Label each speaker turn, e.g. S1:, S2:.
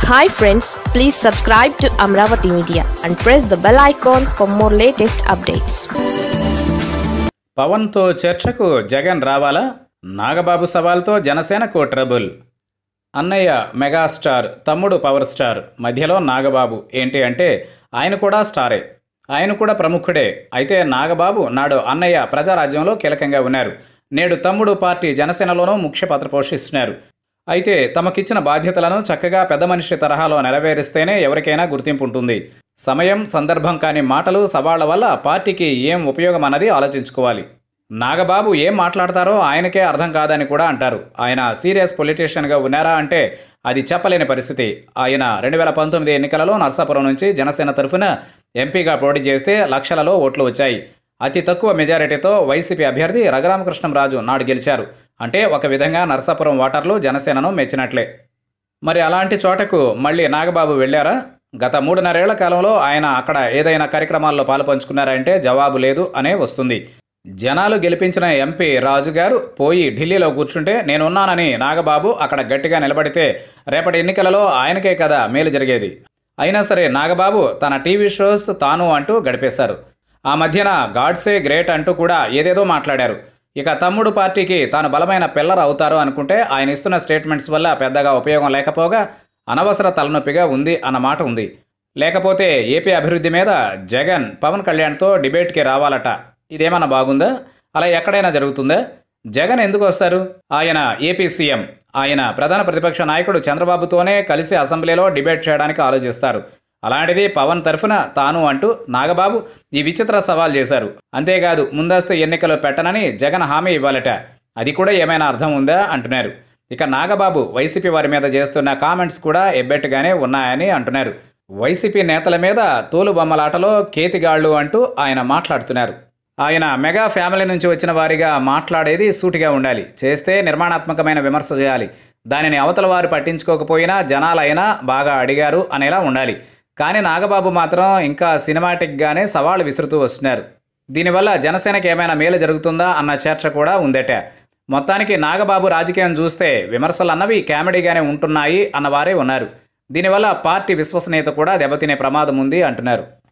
S1: hi friends please subscribe to Amaravati media and press the bell icon for more latest updates
S2: పవన్తో చర్చకు జగన్ రావాలా నాగబాబు సవాల్తో జనసేనకు trouble అన్నయ్య megastar తమ్ముడు పవర్ స్టార్ మధ్యలో నాగబాబు ఏంటి అంటే ఆయన కూడా స్టారే ఆయన కూడా ప్రముఖుడే అయితే నాగబాబు నాడు అన్నయ్య ప్రజారాజ్యంలో కీలకంగా ఉన్నారు నేడు తమ్ముడు పార్టీ జనసేనలోనూ ముఖ్య పాత్ర పోషిస్తున్నారు అయితే తమకిచ్చిన బాధ్యతలను చక్కగా పెద్ద మనిషి తరహాలో నెరవేరిస్తేనే ఎవరికైనా గుర్తింపు ఉంటుంది సమయం సందర్భం కాని మాటలు సవాళ్ల వల్ల పార్టీకి ఏం ఉపయోగం అన్నది ఆలోచించుకోవాలి నాగబాబు ఏం మాట్లాడతారో ఆయనకే అర్థం కాదని కూడా అంటారు ఆయన సీరియస్ పొలిటీషియన్గా ఉన్నారా అంటే అది చెప్పలేని పరిస్థితి ఆయన రెండు వేల పంతొమ్మిది ఎన్నికలలో నర్సాపురం నుంచి జనసేన తరఫున ఎంపీగా పోటీ చేస్తే లక్షలలో ఓట్లు వచ్చాయి అతి తక్కువ మెజారిటీతో వైసీపీ అభ్యర్థి రఘురామకృష్ణంరాజు నాడు గెలిచారు అంటే ఒక విధంగా నర్సాపురం ఓటర్లు జనసేనను మెచ్చినట్లే మరి అలాంటి చోటకు మళ్ళీ నాగబాబు వెళ్ళారా గత మూడున్నరేళ్ల కాలంలో ఆయన అక్కడ ఏదైనా కార్యక్రమాల్లో పాలుపంచుకున్నారంటే జవాబు లేదు అనే వస్తుంది జనాలు గెలిపించిన ఎంపీ రాజు గారు పోయి ఢిల్లీలో కూర్చుంటే నేనున్నానని నాగబాబు అక్కడ గట్టిగా నిలబడితే రేపటి ఎన్నికలలో ఆయనకే కదా మేలు జరిగేది అయినా సరే నాగబాబు తన టీవీ షోస్ తాను అంటూ గడిపేశారు ఆ మధ్యన గాడ్సే గ్రేట్ అంటూ కూడా ఏదేదో మాట్లాడారు ఇక తమ్ముడు పార్టీకి తాను బలమైన పిల్లర్ అవుతారు అనుకుంటే ఆయన ఇస్తున్న స్టేట్మెంట్స్ వల్ల పెద్దగా ఉపయోగం లేకపోగా అనవసర తలనొప్పిగా ఉంది అన్న మాట ఉంది లేకపోతే ఏపీ అభివృద్ధి మీద జగన్ పవన్ కళ్యాణ్తో డిబేట్కి రావాలట ఇదేమన్నా బాగుందా అలా ఎక్కడైనా జరుగుతుందా జగన్ ఎందుకు వస్తారు ఆయన ఏపీ సీఎం ఆయన ప్రధాన ప్రతిపక్ష నాయకుడు చంద్రబాబుతోనే కలిసి అసెంబ్లీలో డిబేట్ చేయడానికి ఆలోచిస్తారు అలాంటిది పవన్ తరఫున తాను అంటూ నాగబాబు ఈ విచిత్ర సవాల్ చేశారు అంతేకాదు ముందస్తు ఎన్నికలు పెట్టనని జగన్ హామీ ఇవ్వాలట అది కూడా ఏమైనా అర్థం ఉందా అంటున్నారు ఇక నాగబాబు వైసీపీ వారి మీద చేస్తున్న కామెంట్స్ కూడా ఎబ్బెట్టుగానే ఉన్నాయని అంటున్నారు వైసీపీ నేతల మీద తోలు బొమ్మలాటలో కేతిగాళ్ళు అంటూ ఆయన మాట్లాడుతున్నారు ఆయన మెగా ఫ్యామిలీ నుంచి వచ్చిన వారిగా మాట్లాడేది సూటిగా ఉండాలి చేస్తే నిర్మాణాత్మకమైన విమర్శ చేయాలి దానిని అవతల వారు పట్టించుకోకపోయినా జనాలైనా బాగా అడిగారు అనేలా ఉండాలి కానీ నాగబాబు మాత్రం ఇంకా సినిమాటిక్గానే సవాళ్ళు విసురుతూ వస్తున్నారు దీనివల్ల జనసేనకి ఏమైనా మేలు జరుగుతుందా అన్న చర్చ కూడా ఉందట మొత్తానికి నాగబాబు రాజకీయం చూస్తే విమర్శలు అన్నవి కామెడీగానే ఉంటున్నాయి అన్నవారే ఉన్నారు దీనివల్ల పార్టీ విశ్వసనీయత కూడా దెబ్బతినే ప్రమాదం ఉంది అంటున్నారు